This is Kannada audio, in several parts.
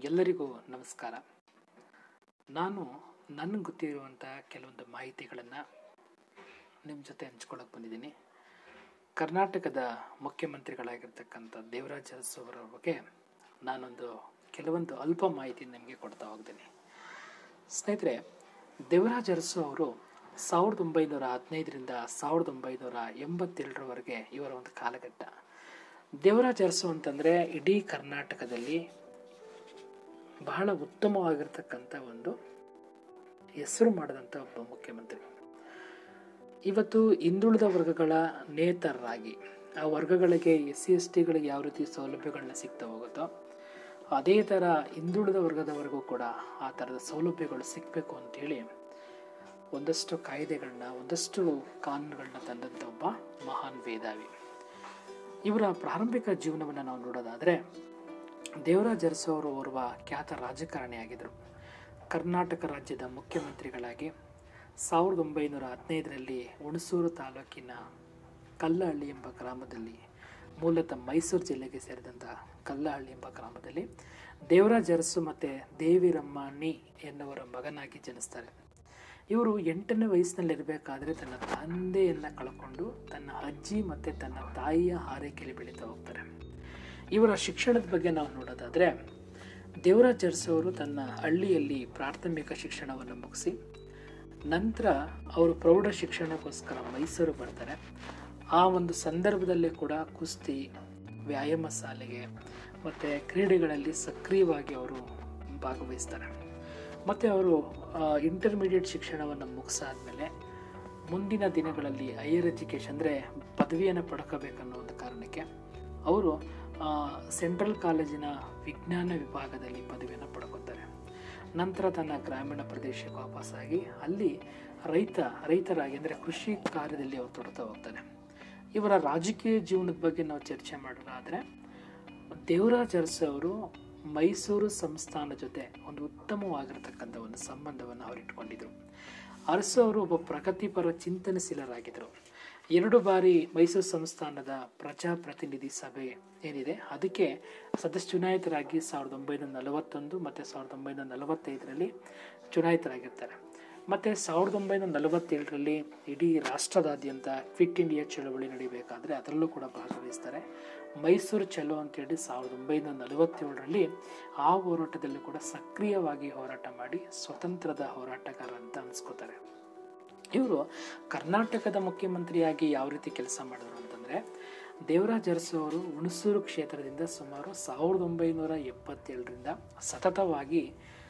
ಎಲ್ಲರಿಗೂ ನಮಸ್ಕಾರ ನಾನು ನನಗೆ ಗೊತ್ತಿರುವಂಥ ಕೆಲವೊಂದು ಮಾಹಿತಿಗಳನ್ನು ನಿಮ್ಮ ಜೊತೆ ಹಂಚ್ಕೊಳ್ಳೋಕೆ ಬಂದಿದ್ದೀನಿ ಕರ್ನಾಟಕದ ಮುಖ್ಯಮಂತ್ರಿಗಳಾಗಿರ್ತಕ್ಕಂಥ ದೇವರಾಜ ಅರಸು ಅವರ ಬಗ್ಗೆ ನಾನೊಂದು ಕೆಲವೊಂದು ಅಲ್ಪ ಮಾಹಿತಿ ನಿಮಗೆ ಕೊಡ್ತಾ ಹೋಗ್ತೀನಿ ಸ್ನೇಹಿತರೆ ದೇವರಾಜ ಅರಸು ಅವರು ಸಾವಿರದ ಒಂಬೈನೂರ ಹದಿನೈದರಿಂದ ಸಾವಿರದ ಒಂಬೈನೂರ ಎಂಬತ್ತೆರಡರವರೆಗೆ ಇವರ ಒಂದು ಕಾಲಘಟ್ಟ ದೇವರಾಜ ಅರಸು ಅಂತಂದರೆ ಇಡೀ ಕರ್ನಾಟಕದಲ್ಲಿ ಬಹಳ ಉತ್ತಮವಾಗಿರ್ತಕ್ಕಂಥ ಒಂದು ಹೆಸರು ಮಾಡಿದಂಥ ಒಬ್ಬ ಮುಖ್ಯಮಂತ್ರಿ ಇವತ್ತು ಹಿಂದುಳಿದ ವರ್ಗಗಳ ನೇತರರಾಗಿ ಆ ವರ್ಗಗಳಿಗೆ ಎಸ್ ಸಿ ಎಸ್ ಟಿಗಳಿಗೆ ಯಾವ ರೀತಿ ಸೌಲಭ್ಯಗಳನ್ನ ಸಿಗ್ತಾ ಹೋಗುತ್ತೋ ಅದೇ ಥರ ಹಿಂದುಳಿದ ವರ್ಗದವರೆಗೂ ಕೂಡ ಆ ಥರದ ಸೌಲಭ್ಯಗಳು ಸಿಗಬೇಕು ಅಂತೇಳಿ ಒಂದಷ್ಟು ಕಾಯ್ದೆಗಳನ್ನ ಒಂದಷ್ಟು ಕಾನೂನುಗಳನ್ನ ತಂದಂಥ ಒಬ್ಬ ಮಹಾನ್ ಮೇಧಾವಿ ಇವರ ಪ್ರಾರಂಭಿಕ ಜೀವನವನ್ನು ನಾವು ನೋಡೋದಾದರೆ ದೇವರಾಜ ಅರಸು ಅವರು ಓರ್ವ ಖ್ಯಾತ ರಾಜಕಾರಣಿಯಾಗಿದ್ದರು ಕರ್ನಾಟಕ ರಾಜ್ಯದ ಮುಖ್ಯಮಂತ್ರಿಗಳಾಗಿ ಸಾವಿರದ ಒಂಬೈನೂರ ಹದಿನೈದರಲ್ಲಿ ಹುಣಸೂರು ತಾಲೂಕಿನ ಕಲ್ಲಹಳ್ಳಿ ಎಂಬ ಗ್ರಾಮದಲ್ಲಿ ಮೂಲತಃ ಮೈಸೂರು ಜಿಲ್ಲೆಗೆ ಸೇರಿದಂಥ ಕಲ್ಲಹಳ್ಳಿ ಎಂಬ ಗ್ರಾಮದಲ್ಲಿ ದೇವರಾಜ ಅರಸು ಮತ್ತು ದೇವಿರಮ್ಮಣ್ಣಿ ಎನ್ನುವರ ಮಗನಾಗಿ ಜನಿಸ್ತಾರೆ ಇವರು ಎಂಟನೇ ವಯಸ್ಸಿನಲ್ಲಿರಬೇಕಾದ್ರೆ ತನ್ನ ತಂದೆಯನ್ನು ಕಳ್ಕೊಂಡು ತನ್ನ ಅಜ್ಜಿ ಮತ್ತು ತನ್ನ ತಾಯಿಯ ಆರೈಕೆಯಲ್ಲಿ ಬೆಳೀತಾ ಹೋಗ್ತಾರೆ ಇವರ ಶಿಕ್ಷಣದ ಬಗ್ಗೆ ನಾವು ನೋಡೋದಾದರೆ ದೇವರಾಜ ಅರಸು ಅವರು ತನ್ನ ಹಳ್ಳಿಯಲ್ಲಿ ಪ್ರಾಥಮಿಕ ಶಿಕ್ಷಣವನ್ನು ಮುಗಿಸಿ ನಂತರ ಅವರು ಪ್ರೌಢ ಶಿಕ್ಷಣಕ್ಕೋಸ್ಕರ ಮೈಸೂರು ಬರ್ತಾರೆ ಆ ಒಂದು ಸಂದರ್ಭದಲ್ಲೇ ಕೂಡ ಕುಸ್ತಿ ವ್ಯಾಯಾಮ ಶಾಲೆಗೆ ಮತ್ತು ಕ್ರೀಡೆಗಳಲ್ಲಿ ಸಕ್ರಿಯವಾಗಿ ಅವರು ಭಾಗವಹಿಸ್ತಾರೆ ಮತ್ತು ಅವರು ಇಂಟರ್ಮೀಡಿಯೇಟ್ ಶಿಕ್ಷಣವನ್ನು ಮುಗಿಸಾದ್ಮೇಲೆ ಮುಂದಿನ ದಿನಗಳಲ್ಲಿ ಹೈಯರ್ ಎಜುಕೇಷನ್ ಅಂದರೆ ಪದವಿಯನ್ನು ಪಡ್ಕೋಬೇಕನ್ನೋ ಒಂದು ಕಾರಣಕ್ಕೆ ಅವರು ಸೆಂಟ್ರಲ್ ಕಾಲೇಜಿನ ವಿಜ್ಞಾನ ವಿಭಾಗದಲ್ಲಿ ಪದವಿಯನ್ನು ಪಡ್ಕೊತಾರೆ ನಂತರ ತನ್ನ ಗ್ರಾಮೀಣ ಪ್ರದೇಶಕ್ಕೆ ವಾಪಸ್ಸಾಗಿ ಅಲ್ಲಿ ರೈತ ರೈತರಾಗಿ ಅಂದರೆ ಕೃಷಿ ಕಾರ್ಯದಲ್ಲಿ ಅವರು ತೊಡ್ತಾ ಹೋಗ್ತಾರೆ ಇವರ ರಾಜಕೀಯ ಜೀವನದ ಬಗ್ಗೆ ನಾವು ಚರ್ಚೆ ಮಾಡೋದಾದರೆ ದೇವರಾಜ ಅರಸು ಅವರು ಮೈಸೂರು ಸಂಸ್ಥಾನ ಜೊತೆ ಒಂದು ಉತ್ತಮವಾಗಿರ್ತಕ್ಕಂಥ ಒಂದು ಸಂಬಂಧವನ್ನು ಅವರು ಇಟ್ಕೊಂಡಿದ್ರು ಅರಸು ಅವರು ಒಬ್ಬ ಪ್ರಗತಿಪರ ಚಿಂತನಶೀಲರಾಗಿದ್ದರು ಎರಡು ಬಾರಿ ಮೈಸೂರು ಸಂಸ್ಥಾನದ ಪ್ರಜಾಪ್ರತಿನಿಧಿ ಸಭೆ ಏನಿದೆ ಅದಕ್ಕೆ ಸದಸ್ಯ ಚುನಾಯಿತರಾಗಿ ಸಾವಿರದ ಒಂಬೈನೂರ ನಲವತ್ತೊಂದು ಮತ್ತು ಸಾವಿರದ ಒಂಬೈನೂರ ನಲವತ್ತೈದರಲ್ಲಿ ಚುನಾಯಿತರಾಗಿರ್ತಾರೆ ಮತ್ತು ಸಾವಿರದ ಒಂಬೈನೂರ ನಲವತ್ತೇಳರಲ್ಲಿ ಇಡೀ ರಾಷ್ಟ್ರದಾದ್ಯಂತ ಕ್ವಿಟ್ ಇಂಡಿಯಾ ಚಳವಳಿ ನಡೀಬೇಕಾದ್ರೆ ಅದರಲ್ಲೂ ಕೂಡ ಭಾಗವಹಿಸ್ತಾರೆ ಮೈಸೂರು ಚಲೋ ಅಂತೇಳಿ ಸಾವಿರದ ಒಂಬೈನೂರ ನಲವತ್ತೇಳರಲ್ಲಿ ಆ ಹೋರಾಟದಲ್ಲೂ ಕೂಡ ಸಕ್ರಿಯವಾಗಿ ಹೋರಾಟ ಮಾಡಿ ಸ್ವತಂತ್ರದ ಹೋರಾಟಗಾರ ಅಂತ ಅನ್ಸ್ಕೋತಾರೆ ಇವರು ಕರ್ನಾಟಕದ ಮುಖ್ಯಮಂತ್ರಿಯಾಗಿ ಯಾವ ರೀತಿ ಕೆಲಸ ಮಾಡಿದ್ರು ಅಂತಂದರೆ ದೇವರಾಜ ಅರಸು ಅವರು ಹುಣಸೂರು ಕ್ಷೇತ್ರದಿಂದ ಸುಮಾರು ಸಾವಿರದ ಒಂಬೈನೂರ ಎಪ್ಪತ್ತೇಳರಿಂದ ಸತತವಾಗಿ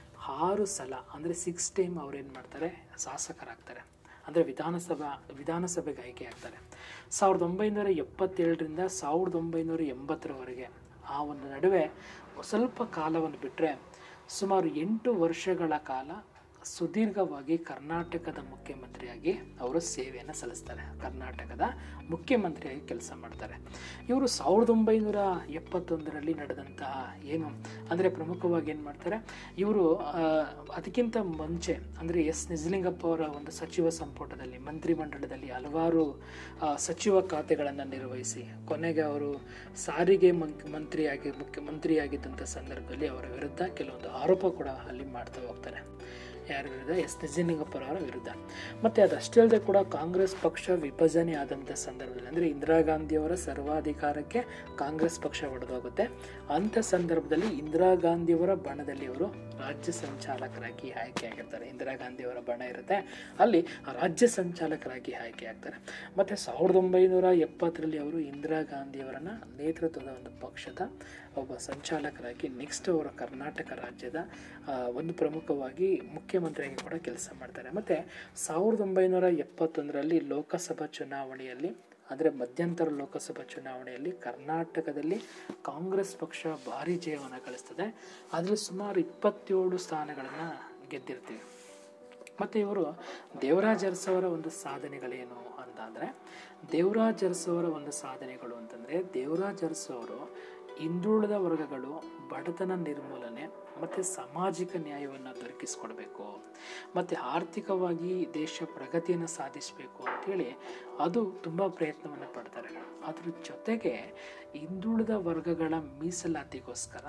ಆರು ಸಲ ಅಂದರೆ ಸಿಕ್ಸ್ ಟೈಮ್ ಅವ್ರು ಏನು ಮಾಡ್ತಾರೆ ಶಾಸಕರಾಗ್ತಾರೆ ಅಂದರೆ ವಿಧಾನಸಭಾ ವಿಧಾನಸಭೆಗೆ ಆಯ್ಕೆ ಆಗ್ತಾರೆ ಸಾವಿರದ ಒಂಬೈನೂರ ಎಪ್ಪತ್ತೇಳರಿಂದ ಸಾವಿರದ ಒಂಬೈನೂರ ಎಂಬತ್ತರವರೆಗೆ ಆ ಒಂದು ನಡುವೆ ಸ್ವಲ್ಪ ಕಾಲವನ್ನು ಬಿಟ್ಟರೆ ಸುಮಾರು ಎಂಟು ವರ್ಷಗಳ ಕಾಲ ಸುದೀರ್ಘವಾಗಿ ಕರ್ನಾಟಕದ ಮುಖ್ಯಮಂತ್ರಿಯಾಗಿ ಅವರು ಸೇವೆಯನ್ನು ಸಲ್ಲಿಸ್ತಾರೆ ಕರ್ನಾಟಕದ ಮುಖ್ಯಮಂತ್ರಿಯಾಗಿ ಕೆಲಸ ಮಾಡ್ತಾರೆ ಇವರು ಸಾವಿರದ ಒಂಬೈನೂರ ಎಪ್ಪತ್ತೊಂದರಲ್ಲಿ ನಡೆದಂತಹ ಏನು ಅಂದರೆ ಪ್ರಮುಖವಾಗಿ ಏನು ಮಾಡ್ತಾರೆ ಇವರು ಅದಕ್ಕಿಂತ ಮುಂಚೆ ಅಂದರೆ ಎಸ್ ನಿಜಲಿಂಗಪ್ಪ ಅವರ ಒಂದು ಸಚಿವ ಸಂಪುಟದಲ್ಲಿ ಮಂತ್ರಿಮಂಡಲದಲ್ಲಿ ಹಲವಾರು ಸಚಿವ ಖಾತೆಗಳನ್ನು ನಿರ್ವಹಿಸಿ ಕೊನೆಗೆ ಅವರು ಸಾರಿಗೆ ಮಂತ್ರಿಯಾಗಿ ಮುಖ್ಯಮಂತ್ರಿಯಾಗಿದ್ದಂಥ ಸಂದರ್ಭದಲ್ಲಿ ಅವರ ವಿರುದ್ಧ ಕೆಲವೊಂದು ಆರೋಪ ಕೂಡ ಅಲ್ಲಿ ಮಾಡ್ತಾ ಹೋಗ್ತಾರೆ ಯಾರ ವಿರುದ್ಧ ಎಸ್ ನಿಜಲಿಂಗಪ್ಪರವರ ವಿರುದ್ಧ ಮತ್ತು ಅದಷ್ಟೇ ಅಲ್ಲದೆ ಕೂಡ ಕಾಂಗ್ರೆಸ್ ಪಕ್ಷ ವಿಭಜನೆ ಆದಂಥ ಸಂದರ್ಭದಲ್ಲಿ ಅಂದರೆ ಇಂದಿರಾ ಗಾಂಧಿಯವರ ಸರ್ವಾಧಿಕಾರಕ್ಕೆ ಕಾಂಗ್ರೆಸ್ ಪಕ್ಷ ಒಡೆದೋಗುತ್ತೆ ಅಂಥ ಸಂದರ್ಭದಲ್ಲಿ ಇಂದಿರಾ ಗಾಂಧಿಯವರ ಬಣದಲ್ಲಿ ಅವರು ರಾಜ್ಯ ಸಂಚಾಲಕರಾಗಿ ಆಯ್ಕೆ ಆಗಿರ್ತಾರೆ ಇಂದಿರಾ ಗಾಂಧಿಯವರ ಬಣ ಇರುತ್ತೆ ಅಲ್ಲಿ ರಾಜ್ಯ ಸಂಚಾಲಕರಾಗಿ ಆಯ್ಕೆ ಆಗ್ತಾರೆ ಮತ್ತು ಸಾವಿರದ ಒಂಬೈನೂರ ಎಪ್ಪತ್ತರಲ್ಲಿ ಅವರು ಇಂದಿರಾ ಗಾಂಧಿಯವರನ್ನ ನೇತೃತ್ವದ ಒಂದು ಪಕ್ಷದ ಒಬ್ಬ ಸಂಚಾಲಕರಾಗಿ ನೆಕ್ಸ್ಟ್ ಅವರು ಕರ್ನಾಟಕ ರಾಜ್ಯದ ಒಂದು ಪ್ರಮುಖವಾಗಿ ಮುಖ್ಯಮಂತ್ರಿಯಾಗಿ ಕೂಡ ಕೆಲಸ ಮಾಡ್ತಾರೆ ಮತ್ತು ಸಾವಿರದ ಒಂಬೈನೂರ ಎಪ್ಪತ್ತೊಂದರಲ್ಲಿ ಲೋಕಸಭಾ ಚುನಾವಣೆಯಲ್ಲಿ ಅಂದರೆ ಮಧ್ಯಂತರ ಲೋಕಸಭಾ ಚುನಾವಣೆಯಲ್ಲಿ ಕರ್ನಾಟಕದಲ್ಲಿ ಕಾಂಗ್ರೆಸ್ ಪಕ್ಷ ಭಾರಿ ಜಯವನ್ನು ಗಳಿಸ್ತದೆ ಅದರಲ್ಲಿ ಸುಮಾರು ಇಪ್ಪತ್ತೇಳು ಸ್ಥಾನಗಳನ್ನು ಗೆದ್ದಿರ್ತೀವಿ ಮತ್ತು ಇವರು ದೇವರಾಜ ಅರಸವರ ಒಂದು ಸಾಧನೆಗಳೇನು ಅಂತಾದರೆ ದೇವರಾಜ ಅರಸವರ ಒಂದು ಸಾಧನೆಗಳು ಅಂತಂದರೆ ದೇವರಾಜ ಅರಸು ಅವರು ಹಿಂದುಳಿದ ವರ್ಗಗಳು ಬಡತನ ನಿರ್ಮೂಲನೆ ಮತ್ತು ಸಾಮಾಜಿಕ ನ್ಯಾಯವನ್ನು ದೊರಕಿಸ್ಕೊಡ್ಬೇಕು ಮತ್ತು ಆರ್ಥಿಕವಾಗಿ ದೇಶ ಪ್ರಗತಿಯನ್ನು ಸಾಧಿಸಬೇಕು ಅಂಥೇಳಿ ಅದು ತುಂಬ ಪ್ರಯತ್ನವನ್ನು ಪಡ್ತಾರೆ ಅದ್ರ ಜೊತೆಗೆ ಹಿಂದುಳಿದ ವರ್ಗಗಳ ಮೀಸಲಾತಿಗೋಸ್ಕರ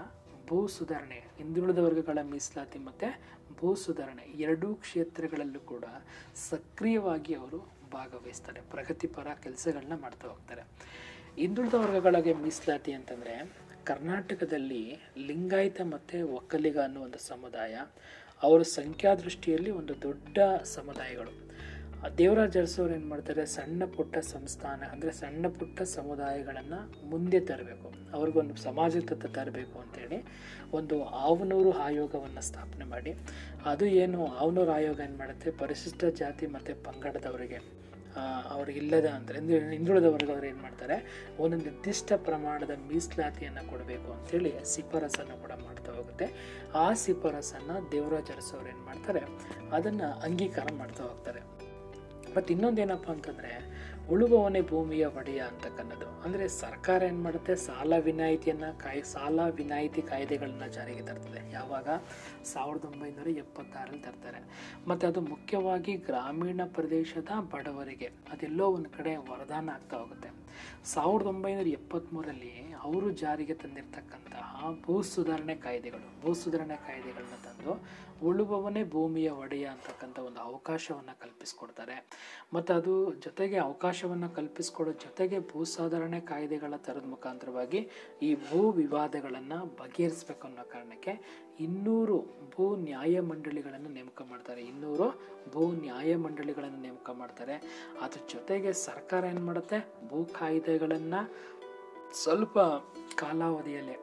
ಭೂ ಸುಧಾರಣೆ ಹಿಂದುಳಿದ ವರ್ಗಗಳ ಮೀಸಲಾತಿ ಮತ್ತು ಭೂ ಸುಧಾರಣೆ ಎರಡೂ ಕ್ಷೇತ್ರಗಳಲ್ಲೂ ಕೂಡ ಸಕ್ರಿಯವಾಗಿ ಅವರು ಭಾಗವಹಿಸ್ತಾರೆ ಪ್ರಗತಿಪರ ಕೆಲಸಗಳನ್ನ ಮಾಡ್ತಾ ಹೋಗ್ತಾರೆ ಹಿಂದುಳಿದ ವರ್ಗಗಳಿಗೆ ಮೀಸಲಾತಿ ಅಂತಂದರೆ ಕರ್ನಾಟಕದಲ್ಲಿ ಲಿಂಗಾಯತ ಮತ್ತು ಒಕ್ಕಲಿಗ ಅನ್ನೋ ಒಂದು ಸಮುದಾಯ ಅವರ ಸಂಖ್ಯಾದೃಷ್ಟಿಯಲ್ಲಿ ಒಂದು ದೊಡ್ಡ ಸಮುದಾಯಗಳು ಆ ದೇವರಾಜ ಅರಸವ್ರು ಏನು ಮಾಡ್ತಾರೆ ಸಣ್ಣ ಪುಟ್ಟ ಸಂಸ್ಥಾನ ಅಂದರೆ ಸಣ್ಣ ಪುಟ್ಟ ಸಮುದಾಯಗಳನ್ನು ಮುಂದೆ ತರಬೇಕು ಅವ್ರಿಗೊಂದು ಸಮಾಜ ತತ್ವ ತರಬೇಕು ಅಂತೇಳಿ ಒಂದು ಆವನೂರು ಆಯೋಗವನ್ನು ಸ್ಥಾಪನೆ ಮಾಡಿ ಅದು ಏನು ಆವನೂರು ಆಯೋಗ ಏನು ಮಾಡುತ್ತೆ ಪರಿಶಿಷ್ಟ ಜಾತಿ ಮತ್ತು ಪಂಗಡದವರಿಗೆ ಅವ್ರಿಗಿಲ್ಲದ ಅಂದರೆ ಅಂದರೆ ಹಿಂದುಳಿದ ವರ್ಗದವ್ರು ಏನು ಮಾಡ್ತಾರೆ ಒಂದು ನಿರ್ದಿಷ್ಟ ಪ್ರಮಾಣದ ಮೀಸಲಾತಿಯನ್ನು ಕೊಡಬೇಕು ಅಂತೇಳಿ ಶಿಫಾರಸನ್ನು ಕೂಡ ಮಾಡ್ತಾ ಹೋಗುತ್ತೆ ಆ ಶಿಫಾರಸನ್ನು ದೇವರಾಜ ಅರಸವ್ರು ಏನು ಮಾಡ್ತಾರೆ ಅದನ್ನು ಅಂಗೀಕಾರ ಮಾಡ್ತಾ ಹೋಗ್ತಾರೆ ಮತ್ತು ಇನ್ನೊಂದೇನಪ್ಪ ಅಂತಂದರೆ ಉಳುವವನೇ ಭೂಮಿಯ ಒಡೆಯ ಅಂತಕ್ಕನ್ನೋದು ಅಂದರೆ ಸರ್ಕಾರ ಏನು ಮಾಡುತ್ತೆ ಸಾಲ ವಿನಾಯಿತಿಯನ್ನು ಕಾಯ್ ಸಾಲ ವಿನಾಯಿತಿ ಕಾಯ್ದೆಗಳನ್ನ ಜಾರಿಗೆ ತರ್ತದೆ ಯಾವಾಗ ಸಾವಿರದ ಒಂಬೈನೂರ ಎಪ್ಪತ್ತಾರಲ್ಲಿ ತರ್ತಾರೆ ಮತ್ತು ಅದು ಮುಖ್ಯವಾಗಿ ಗ್ರಾಮೀಣ ಪ್ರದೇಶದ ಬಡವರಿಗೆ ಅದೆಲ್ಲೋ ಒಂದು ಕಡೆ ವರದಾನ ಆಗ್ತಾ ಹೋಗುತ್ತೆ ಸಾವಿರದ ಒಂಬೈನೂರ ಎಪ್ಪತ್ತ್ಮೂರರಲ್ಲಿ ಅವರು ಜಾರಿಗೆ ತಂದಿರತಕ್ಕಂತಹ ಭೂ ಸುಧಾರಣೆ ಕಾಯ್ದೆಗಳು ಭೂ ಸುಧಾರಣೆ ಕಾಯ್ದೆಗಳನ್ನ ತಂದು ಉಳುವವನೇ ಭೂಮಿಯ ಒಡೆಯ ಅಂತಕ್ಕಂಥ ಒಂದು ಅವಕಾಶವನ್ನು ಕಲ್ಪಿಸ್ಕೊಡ್ತಾರೆ ಮತ್ತು ಅದು ಜೊತೆಗೆ ಅವಕಾಶವನ್ನು ಕಲ್ಪಿಸ್ಕೊಡೋ ಜೊತೆಗೆ ಭೂ ಸುಧಾರಣೆ ಕಾಯ್ದೆಗಳ ಥರದ ಮುಖಾಂತರವಾಗಿ ಈ ಭೂ ವಿವಾದಗಳನ್ನು ಬಗೆಹರಿಸ್ಬೇಕು ಅನ್ನೋ ಕಾರಣಕ್ಕೆ ಇನ್ನೂರು ಭೂ ನ್ಯಾಯ ಮಂಡಳಿಗಳನ್ನು ನೇಮಕ ಮಾಡ್ತಾರೆ ಇನ್ನೂರು ಭೂ ನ್ಯಾಯ ಮಂಡಳಿಗಳನ್ನು ನೇಮಕ ಮಾಡ್ತಾರೆ ಅದ್ರ ಜೊತೆಗೆ ಸರ್ಕಾರ ಏನು ಮಾಡುತ್ತೆ ಭೂ ಕಾಯ್ದೆಗಳನ್ನು ಸ್ವಲ್ಪ ಕಾಲಾವಧಿಯಲ್ಲೇ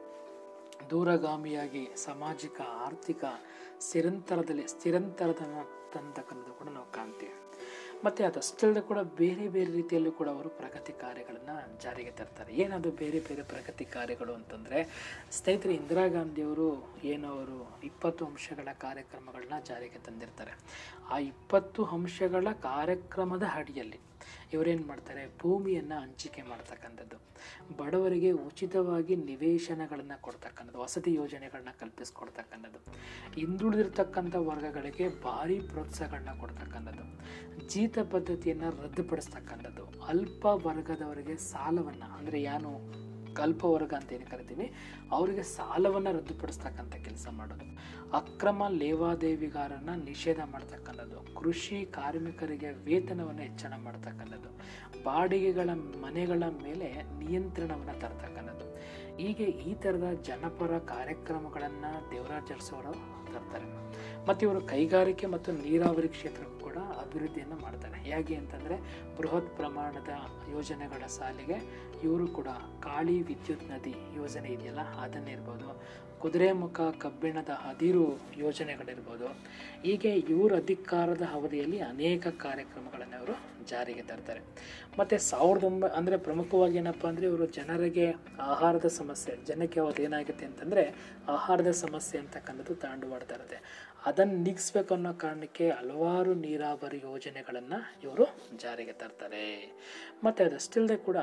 ದೂರಗಾಮಿಯಾಗಿ ಸಾಮಾಜಿಕ ಆರ್ಥಿಕ ಸ್ಥಿರಂತರದಲ್ಲಿ ಸ್ಥಿರಂತರದ ತಂತಕ್ಕಂಥದ್ದು ಕೂಡ ನಾವು ಕಾಣ್ತೀವಿ ಮತ್ತು ಅದಷ್ಟಲ್ಲದೆ ಕೂಡ ಬೇರೆ ಬೇರೆ ರೀತಿಯಲ್ಲೂ ಕೂಡ ಅವರು ಪ್ರಗತಿ ಕಾರ್ಯಗಳನ್ನು ಜಾರಿಗೆ ತರ್ತಾರೆ ಏನದು ಬೇರೆ ಬೇರೆ ಪ್ರಗತಿ ಕಾರ್ಯಗಳು ಅಂತಂದರೆ ಸ್ನೇಹಿತರೆ ಇಂದಿರಾ ಗಾಂಧಿಯವರು ಏನು ಅವರು ಇಪ್ಪತ್ತು ಅಂಶಗಳ ಕಾರ್ಯಕ್ರಮಗಳನ್ನ ಜಾರಿಗೆ ತಂದಿರ್ತಾರೆ ಆ ಇಪ್ಪತ್ತು ಅಂಶಗಳ ಕಾರ್ಯಕ್ರಮದ ಅಡಿಯಲ್ಲಿ ಇವರೇನು ಮಾಡ್ತಾರೆ ಭೂಮಿಯನ್ನು ಹಂಚಿಕೆ ಮಾಡ್ತಕ್ಕಂಥದ್ದು ಬಡವರಿಗೆ ಉಚಿತವಾಗಿ ನಿವೇಶನಗಳನ್ನು ಕೊಡ್ತಕ್ಕಂಥದ್ದು ವಸತಿ ಯೋಜನೆಗಳನ್ನ ಕಲ್ಪಿಸ್ಕೊಡ್ತಕ್ಕಂಥದ್ದು ಹಿಂದುಳಿದಿರ್ತಕ್ಕಂಥ ವರ್ಗಗಳಿಗೆ ಭಾರಿ ಪ್ರೋತ್ಸಾಹಗಳನ್ನ ಕೊಡ್ತಕ್ಕಂಥದ್ದು ಜೀತ ಪದ್ಧತಿಯನ್ನು ರದ್ದುಪಡಿಸ್ತಕ್ಕಂಥದ್ದು ಅಲ್ಪ ವರ್ಗದವರಿಗೆ ಸಾಲವನ್ನು ಅಂದರೆ ಏನು ಅಲ್ಪ ವರ್ಗ ಅಂತ ಏನು ಕರಿತೀವಿ ಅವರಿಗೆ ಸಾಲವನ್ನು ರದ್ದುಪಡಿಸ್ತಕ್ಕಂಥ ಕೆಲಸ ಮಾಡೋದು ಅಕ್ರಮ ಲೇವಾದೇವಿಗಾರನ ನಿಷೇಧ ಮಾಡ್ತಕ್ಕಂಥದ್ದು ಕೃಷಿ ಕಾರ್ಮಿಕರಿಗೆ ವೇತನವನ್ನು ಹೆಚ್ಚಳ ಮಾಡ್ತಕ್ಕಂಥದ್ದು ಬಾಡಿಗೆಗಳ ಮನೆಗಳ ಮೇಲೆ ನಿಯಂತ್ರಣವನ್ನು ತರ್ತಕ್ಕಂಥದ್ದು ಹೀಗೆ ಈ ಥರದ ಜನಪರ ಕಾರ್ಯಕ್ರಮಗಳನ್ನು ದೇವರಾಜ್ ಅರಸವರು ತರ್ತಾರೆ ಮತ್ತು ಇವರು ಕೈಗಾರಿಕೆ ಮತ್ತು ನೀರಾವರಿ ಕ್ಷೇತ್ರಕ್ಕೂ ಕೂಡ ಅಭಿವೃದ್ಧಿಯನ್ನು ಮಾಡ್ತಾರೆ ಹೇಗೆ ಅಂತಂದರೆ ಬೃಹತ್ ಪ್ರಮಾಣದ ಯೋಜನೆಗಳ ಸಾಲಿಗೆ ಇವರು ಕೂಡ ಕಾಳಿ ವಿದ್ಯುತ್ ನದಿ ಯೋಜನೆ ಇದೆಯಲ್ಲ ಅದನ್ನಿರ್ಬೋದು ಕುದುರೆಮುಖ ಕಬ್ಬಿಣದ ಅದಿರು ಯೋಜನೆಗಳಿರ್ಬೋದು ಹೀಗೆ ಇವರು ಅಧಿಕಾರದ ಅವಧಿಯಲ್ಲಿ ಅನೇಕ ಕಾರ್ಯಕ್ರಮಗಳನ್ನು ಅವರು ಜಾರಿಗೆ ತರ್ತಾರೆ ಮತ್ತು ಸಾವಿರದ ಒಂಬೈ ಅಂದರೆ ಪ್ರಮುಖವಾಗಿ ಏನಪ್ಪ ಅಂದರೆ ಇವರು ಜನರಿಗೆ ಆಹಾರದ ಸಮಸ್ಯೆ ಜನಕ್ಕೆ ಅವತ್ತು ಏನಾಗುತ್ತೆ ಅಂತಂದರೆ ಆಹಾರದ ಸಮಸ್ಯೆ ಅಂತಕ್ಕಂಥದ್ದು ತಾಂಡುವಾಡ್ತಾ ಇರುತ್ತೆ ಅದನ್ನು ನೀಗಿಸ್ಬೇಕು ಅನ್ನೋ ಕಾರಣಕ್ಕೆ ಹಲವಾರು ನೀರಾವರಿ ಯೋಜನೆಗಳನ್ನು ಇವರು ಜಾರಿಗೆ ತರ್ತಾರೆ ಮತ್ತು ಅದಷ್ಟಿಲ್ಲದೆ ಕೂಡ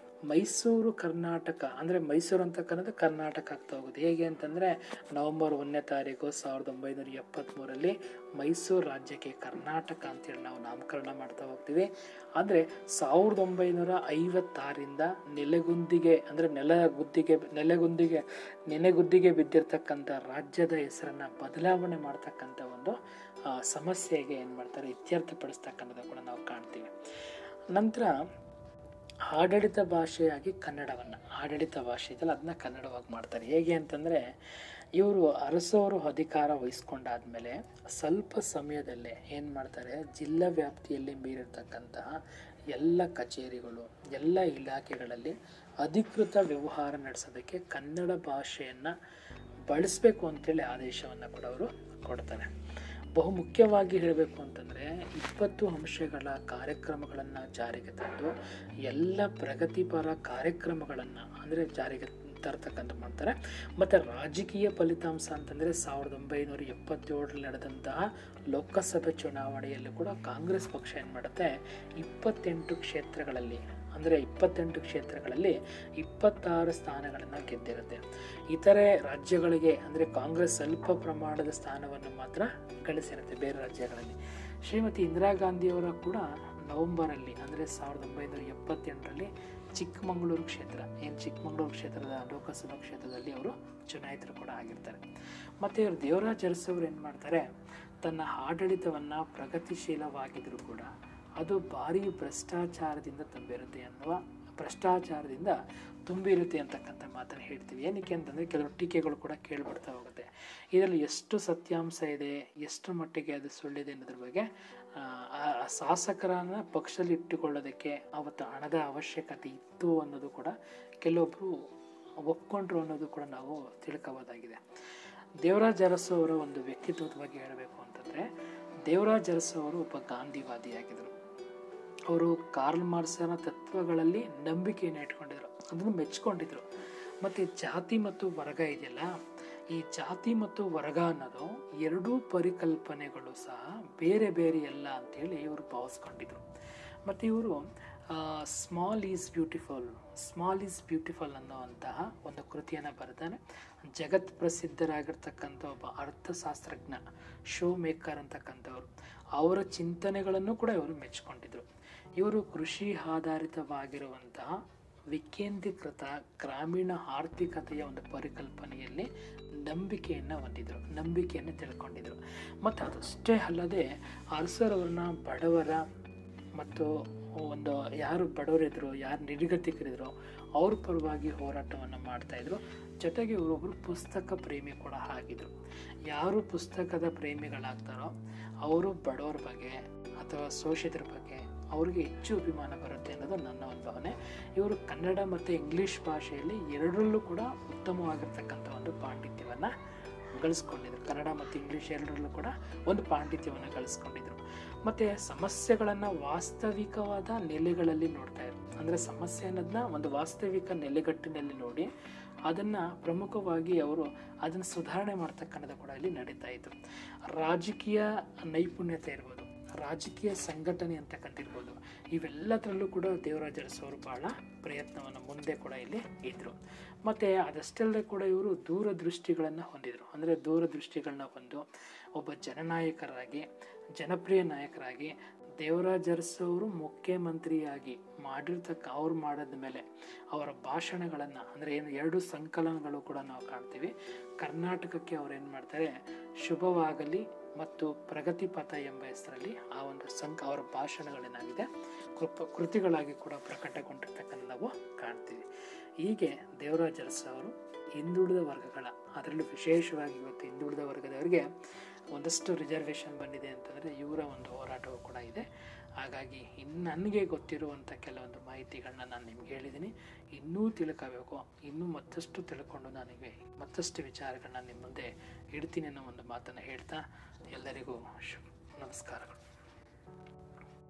ಮೈಸೂರು ಕರ್ನಾಟಕ ಅಂದರೆ ಮೈಸೂರು ಅಂತಕ್ಕನ್ನೋದು ಕರ್ನಾಟಕ ಆಗ್ತಾ ಹೋಗುತ್ತೆ ಹೇಗೆ ಅಂತಂದರೆ ನವಂಬರ್ ಒಂದನೇ ತಾರೀಕು ಸಾವಿರದ ಒಂಬೈನೂರ ಎಪ್ಪತ್ತ್ಮೂರಲ್ಲಿ ಮೈಸೂರು ರಾಜ್ಯಕ್ಕೆ ಕರ್ನಾಟಕ ಅಂತೇಳಿ ನಾವು ನಾಮಕರಣ ಮಾಡ್ತಾ ಹೋಗ್ತೀವಿ ಅಂದರೆ ಸಾವಿರದ ಒಂಬೈನೂರ ಐವತ್ತಾರಿಂದ ನೆಲೆಗುಂದಿಗೆ ಅಂದರೆ ನೆಲಗುದ್ದಿಗೆ ನೆಲೆಗುಂದಿಗೆ ನೆನೆಗುದ್ದಿಗೆ ಬಿದ್ದಿರ್ತಕ್ಕಂಥ ರಾಜ್ಯದ ಹೆಸರನ್ನು ಬದಲಾವಣೆ ಮಾಡ್ತಕ್ಕಂಥ ಒಂದು ಸಮಸ್ಯೆಗೆ ಏನು ಮಾಡ್ತಾರೆ ಇತ್ಯರ್ಥಪಡಿಸ್ತಕ್ಕಂಥದ್ದು ಕೂಡ ನಾವು ಕಾಣ್ತೀವಿ ನಂತರ ಆಡಳಿತ ಭಾಷೆಯಾಗಿ ಕನ್ನಡವನ್ನು ಆಡಳಿತ ಭಾಷೆ ಇದೆಯಲ್ಲ ಅದನ್ನ ಕನ್ನಡವಾಗಿ ಮಾಡ್ತಾರೆ ಹೇಗೆ ಅಂತಂದರೆ ಇವರು ಅರಸವರು ಅಧಿಕಾರ ವಹಿಸ್ಕೊಂಡಾದ್ಮೇಲೆ ಸ್ವಲ್ಪ ಸಮಯದಲ್ಲೇ ಏನು ಮಾಡ್ತಾರೆ ಜಿಲ್ಲಾ ವ್ಯಾಪ್ತಿಯಲ್ಲಿ ಮೀರಿರ್ತಕ್ಕಂತಹ ಎಲ್ಲ ಕಚೇರಿಗಳು ಎಲ್ಲ ಇಲಾಖೆಗಳಲ್ಲಿ ಅಧಿಕೃತ ವ್ಯವಹಾರ ನಡೆಸೋದಕ್ಕೆ ಕನ್ನಡ ಭಾಷೆಯನ್ನು ಬಳಸಬೇಕು ಅಂತೇಳಿ ಆದೇಶವನ್ನು ಕೂಡ ಅವರು ಕೊಡ್ತಾರೆ ಬಹುಮುಖ್ಯವಾಗಿ ಹೇಳಬೇಕು ಅಂತಂದರೆ ಇಪ್ಪತ್ತು ಅಂಶಗಳ ಕಾರ್ಯಕ್ರಮಗಳನ್ನು ಜಾರಿಗೆ ತಂದು ಎಲ್ಲ ಪ್ರಗತಿಪರ ಕಾರ್ಯಕ್ರಮಗಳನ್ನು ಅಂದರೆ ಜಾರಿಗೆ ತರ್ತಕ್ಕಂಥ ಮಾಡ್ತಾರೆ ಮತ್ತು ರಾಜಕೀಯ ಫಲಿತಾಂಶ ಅಂತಂದರೆ ಸಾವಿರದ ಒಂಬೈನೂರ ಎಪ್ಪತ್ತೇಳರಲ್ಲಿ ನಡೆದಂತಹ ಲೋಕಸಭೆ ಚುನಾವಣೆಯಲ್ಲೂ ಕೂಡ ಕಾಂಗ್ರೆಸ್ ಪಕ್ಷ ಏನು ಮಾಡುತ್ತೆ ಇಪ್ಪತ್ತೆಂಟು ಕ್ಷೇತ್ರಗಳಲ್ಲಿ ಅಂದರೆ ಇಪ್ಪತ್ತೆಂಟು ಕ್ಷೇತ್ರಗಳಲ್ಲಿ ಇಪ್ಪತ್ತಾರು ಸ್ಥಾನಗಳನ್ನು ಗೆದ್ದಿರುತ್ತೆ ಇತರೆ ರಾಜ್ಯಗಳಿಗೆ ಅಂದರೆ ಕಾಂಗ್ರೆಸ್ ಸ್ವಲ್ಪ ಪ್ರಮಾಣದ ಸ್ಥಾನವನ್ನು ಮಾತ್ರ ಗಳಿಸಿರುತ್ತೆ ಬೇರೆ ರಾಜ್ಯಗಳಲ್ಲಿ ಶ್ರೀಮತಿ ಇಂದಿರಾ ಗಾಂಧಿಯವರ ಕೂಡ ನವೆಂಬರಲ್ಲಿ ಅಂದರೆ ಸಾವಿರದ ಒಂಬೈನೂರ ಎಪ್ಪತ್ತೆಂಟರಲ್ಲಿ ಚಿಕ್ಕಮಗಳೂರು ಕ್ಷೇತ್ರ ಏನು ಚಿಕ್ಕಮಗಳೂರು ಕ್ಷೇತ್ರದ ಲೋಕಸಭಾ ಕ್ಷೇತ್ರದಲ್ಲಿ ಅವರು ಚುನಾಯಿತರು ಕೂಡ ಆಗಿರ್ತಾರೆ ಮತ್ತು ಇವರು ದೇವರಾಜ್ ಅರಸು ಅವರು ಏನು ಮಾಡ್ತಾರೆ ತನ್ನ ಆಡಳಿತವನ್ನು ಪ್ರಗತಿಶೀಲವಾಗಿದ್ದರೂ ಕೂಡ ಅದು ಭಾರಿ ಭ್ರಷ್ಟಾಚಾರದಿಂದ ತುಂಬಿರುತ್ತೆ ಅನ್ನುವ ಭ್ರಷ್ಟಾಚಾರದಿಂದ ತುಂಬಿರುತ್ತೆ ಅಂತಕ್ಕಂಥ ಮಾತನ್ನು ಹೇಳ್ತೀವಿ ಏನಕ್ಕೆ ಅಂತಂದರೆ ಕೆಲವು ಟೀಕೆಗಳು ಕೂಡ ಕೇಳಿಬಿಡ್ತಾ ಹೋಗುತ್ತೆ ಇದರಲ್ಲಿ ಎಷ್ಟು ಸತ್ಯಾಂಶ ಇದೆ ಎಷ್ಟು ಮಟ್ಟಿಗೆ ಅದು ಸುಳ್ಳಿದೆ ಅನ್ನೋದ್ರ ಬಗ್ಗೆ ಆ, ಆ ಶಾಸಕರನ್ನ ಪಕ್ಷದಲ್ಲಿ ಇಟ್ಟುಕೊಳ್ಳೋದಕ್ಕೆ ಅವತ್ತು ಹಣದ ಅವಶ್ಯಕತೆ ಇತ್ತು ಅನ್ನೋದು ಕೂಡ ಕೆಲವೊಬ್ಬರು ಒಪ್ಕೊಂಡ್ರು ಅನ್ನೋದು ಕೂಡ ನಾವು ತಿಳ್ಕೋಬೋದಾಗಿದೆ ದೇವರಾಜ್ ಅರಸು ಅವರ ಒಂದು ವ್ಯಕ್ತಿತ್ವದ ಬಗ್ಗೆ ಹೇಳಬೇಕು ಅಂತಂದರೆ ದೇವರಾಜ್ ಅರಸು ಅವರು ಒಬ್ಬ ಗಾಂಧಿವಾದಿಯಾಗಿದ್ದರು ಅವರು ಕಾರ್ಲ್ ಮಾರ್ಸನ ತತ್ವಗಳಲ್ಲಿ ನಂಬಿಕೆಯನ್ನು ಇಟ್ಕೊಂಡಿದ್ರು ಅದನ್ನು ಮೆಚ್ಕೊಂಡಿದ್ರು ಮತ್ತು ಜಾತಿ ಮತ್ತು ವರ್ಗ ಇದೆಯಲ್ಲ ಈ ಜಾತಿ ಮತ್ತು ವರ್ಗ ಅನ್ನೋದು ಎರಡೂ ಪರಿಕಲ್ಪನೆಗಳು ಸಹ ಬೇರೆ ಬೇರೆ ಅಲ್ಲ ಅಂತೇಳಿ ಇವರು ಭಾವಿಸ್ಕೊಂಡಿದ್ರು ಮತ್ತು ಇವರು small is beautiful small is beautiful ಅನ್ನುವಂತಹ ಒಂದು ಕೃತಿಯನ್ನು ಬರೆದಾನೆ ಜಗತ್ ಪ್ರಸಿದ್ಧರಾಗಿರ್ತಕ್ಕಂಥ ಒಬ್ಬ ಅರ್ಥಶಾಸ್ತ್ರಜ್ಞ ಶೋ ಮೇಕರ್ ಅಂತಕ್ಕಂಥವ್ರು ಅವರ ಚಿಂತನೆಗಳನ್ನು ಕೂಡ ಇವರು ಮೆಚ್ಕೊಂಡಿದ್ರು ಇವರು ಕೃಷಿ ಆಧಾರಿತವಾಗಿರುವಂತಹ ವಿಕೇಂದ್ರೀಕೃತ ಗ್ರಾಮೀಣ ಆರ್ಥಿಕತೆಯ ಒಂದು ಪರಿಕಲ್ಪನೆಯಲ್ಲಿ ನಂಬಿಕೆಯನ್ನು ಹೊಂದಿದ್ರು ನಂಬಿಕೆಯನ್ನು ತಿಳ್ಕೊಂಡಿದ್ರು ಮತ್ತು ಅದಷ್ಟೇ ಅಲ್ಲದೆ ಅರಸರವ್ರನ್ನ ಬಡವರ ಮತ್ತು ಒಂದು ಯಾರು ಬಡವರಿದ್ರು ಯಾರು ನಿರ್ಗತಿಕರಿದ್ರು ಅವ್ರ ಪರವಾಗಿ ಹೋರಾಟವನ್ನು ಮಾಡ್ತಾಯಿದ್ರು ಜೊತೆಗೆ ಇವರೊಬ್ಬರು ಪುಸ್ತಕ ಪ್ರೇಮಿ ಕೂಡ ಆಗಿದ್ರು ಯಾರು ಪುಸ್ತಕದ ಪ್ರೇಮಿಗಳಾಗ್ತಾರೋ ಅವರು ಬಡವರ ಬಗ್ಗೆ ಅಥವಾ ಶೋಷಿತರ ಬಗ್ಗೆ ಅವ್ರಿಗೆ ಹೆಚ್ಚು ಅಭಿಮಾನ ಬರುತ್ತೆ ಅನ್ನೋದು ನನ್ನ ಒಂದು ಭಾವನೆ ಇವರು ಕನ್ನಡ ಮತ್ತು ಇಂಗ್ಲೀಷ್ ಭಾಷೆಯಲ್ಲಿ ಎರಡರಲ್ಲೂ ಕೂಡ ಉತ್ತಮವಾಗಿರ್ತಕ್ಕಂಥ ಒಂದು ಪಾಂಡಿತ್ಯವನ್ನು ಗಳಿಸ್ಕೊಂಡಿದ್ರು ಕನ್ನಡ ಮತ್ತು ಇಂಗ್ಲೀಷ್ ಎರಡರಲ್ಲೂ ಕೂಡ ಒಂದು ಪಾಂಡಿತ್ಯವನ್ನು ಗಳಿಸ್ಕೊಂಡಿದ್ರು ಮತ್ತು ಸಮಸ್ಯೆಗಳನ್ನು ವಾಸ್ತವಿಕವಾದ ನೆಲೆಗಳಲ್ಲಿ ನೋಡ್ತಾ ಇದ್ರು ಅಂದರೆ ಸಮಸ್ಯೆ ಅನ್ನೋದನ್ನ ಒಂದು ವಾಸ್ತವಿಕ ನೆಲೆಗಟ್ಟಿನಲ್ಲಿ ನೋಡಿ ಅದನ್ನು ಪ್ರಮುಖವಾಗಿ ಅವರು ಅದನ್ನು ಸುಧಾರಣೆ ಮಾಡ್ತಕ್ಕಂಥದ್ದು ಕೂಡ ಇಲ್ಲಿ ನಡೀತಾ ಇತ್ತು ರಾಜಕೀಯ ನೈಪುಣ್ಯತೆ ಇರ್ಬೋದು ರಾಜಕೀಯ ಸಂಘಟನೆ ಅಂತಕ್ಕಂತಿರ್ಬೋದು ಇವೆಲ್ಲದರಲ್ಲೂ ಕೂಡ ದೇವರಾಜ ಅರಸು ಅವರು ಭಾಳ ಪ್ರಯತ್ನವನ್ನು ಮುಂದೆ ಕೂಡ ಇಲ್ಲಿ ಇದ್ದರು ಮತ್ತು ಅದಷ್ಟಲ್ಲದೆ ಕೂಡ ಇವರು ದೂರದೃಷ್ಟಿಗಳನ್ನು ಹೊಂದಿದರು ಅಂದರೆ ದೂರದೃಷ್ಟಿಗಳನ್ನ ಹೊಂದು ಒಬ್ಬ ಜನನಾಯಕರಾಗಿ ಜನಪ್ರಿಯ ನಾಯಕರಾಗಿ ದೇವರಾಜ ಅರಸು ಅವರು ಮುಖ್ಯಮಂತ್ರಿಯಾಗಿ ಮಾಡಿರ್ತಕ್ಕ ಅವ್ರು ಮಾಡಿದ ಮೇಲೆ ಅವರ ಭಾಷಣಗಳನ್ನು ಅಂದರೆ ಏನು ಎರಡು ಸಂಕಲನಗಳು ಕೂಡ ನಾವು ಕಾಣ್ತೀವಿ ಕರ್ನಾಟಕಕ್ಕೆ ಅವ್ರು ಏನು ಮಾಡ್ತಾರೆ ಶುಭವಾಗಲಿ ಮತ್ತು ಪ್ರಗತಿ ಪಥ ಎಂಬ ಹೆಸರಲ್ಲಿ ಆ ಒಂದು ಸಂಕ ಅವರ ಭಾಷಣಗಳೇನಾಗಿದೆ ಕೃಪ ಕೃತಿಗಳಾಗಿ ಕೂಡ ಪ್ರಕಟಗೊಂಡಿರ್ತಕ್ಕಂಥ ನಾವು ಕಾಣ್ತೀವಿ ಹೀಗೆ ದೇವರಾಜ ಅರಸು ಅವರು ಹಿಂದುಳಿದ ವರ್ಗಗಳ ಅದರಲ್ಲೂ ವಿಶೇಷವಾಗಿ ಇವತ್ತು ಹಿಂದುಳಿದ ವರ್ಗದವರಿಗೆ ಒಂದಷ್ಟು ರಿಸರ್ವೇಷನ್ ಬಂದಿದೆ ಅಂತಂದರೆ ಇವರ ಒಂದು ಹೋರಾಟವೂ ಕೂಡ ಇದೆ ಹಾಗಾಗಿ ಇನ್ನು ನನಗೆ ಗೊತ್ತಿರುವಂಥ ಕೆಲವೊಂದು ಮಾಹಿತಿಗಳನ್ನ ನಾನು ನಿಮ್ಗೆ ಹೇಳಿದ್ದೀನಿ ಇನ್ನೂ ತಿಳ್ಕೋಬೇಕು ಇನ್ನೂ ಮತ್ತಷ್ಟು ತಿಳ್ಕೊಂಡು ನನಗೆ ಮತ್ತಷ್ಟು ವಿಚಾರಗಳನ್ನ ನಿಮ್ಮ ಮುಂದೆ ಇಡ್ತೀನಿ ಅನ್ನೋ ಒಂದು ಮಾತನ್ನು ಹೇಳ್ತಾ ಎಲ್ಲರಿಗೂ ಶು ನಮಸ್ಕಾರಗಳು